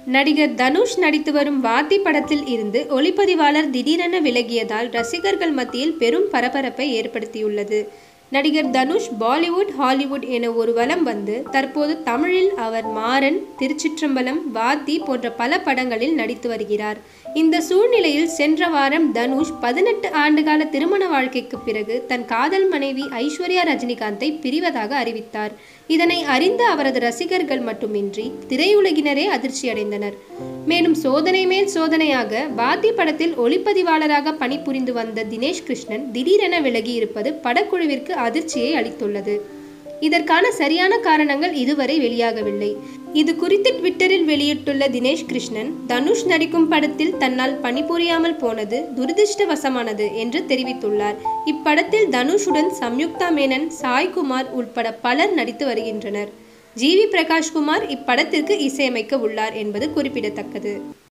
நடிகர் தனுஷ் நடித்து வரும் வாத்தி படத்தில் இருந்து ஒளிப்பதிவாளர் திடீரென விலகியதால் ரசிகர்கள் மத்தியில் பெரும் பரபரப்பை ஏற்படுத்தியுள்ளது நடிகர் தனுஷ் பாலிவுட் ஹாலிவுட் என ஒரு வலம் வந்து தற்போது தமிழில் அவர் மாறன் திருச்சிற்றம்பலம் வாத்தி போன்ற பல படங்களில் நடித்து வருகிறார் இந்த சூழ்நிலையில் சென்ற வாரம் தனுஷ் பதினெட்டு ஆண்டுகால திருமண வாழ்க்கைக்கு பிறகு தன் காதல் மனைவி ஐஸ்வர்யா ரஜினிகாந்தை பிரிவதாக அறிவித்தார் இதனை அறிந்த அவரது ரசிகர்கள் மட்டுமின்றி திரையுலகினரே அதிர்ச்சியடைந்தனர் மேலும் சோதனை மேல் சோதனையாக வாத்தி படத்தில் ஒளிப்பதிவாளராக பணிபுரிந்து வந்த தினேஷ் கிருஷ்ணன் திடீரென விலகி இருப்பது படக்குழுவிற்கு அதிர்ச்சியை அளித்துள்ளது இதற்கான சரியான காரணங்கள் இதுவரை வெளியாகவில்லை இது குறித்து ட்விட்டரில் வெளியிட்டுள்ள தினேஷ் கிருஷ்ணன் தனுஷ் நடிக்கும் படத்தில் தன்னால் பணிபுரியாமல் போனது துரதிர்ஷ்டவசமானது என்று தெரிவித்துள்ளார் இப்படத்தில் தனுஷுடன் சம்யுக்தா மேனன் சாய்குமார் உட்பட பலர் நடித்து வருகின்றனர் ஜிவி பிரகாஷ்குமார் இப்படத்திற்கு இசையமைக்க உள்ளார் என்பது குறிப்பிடத்தக்கது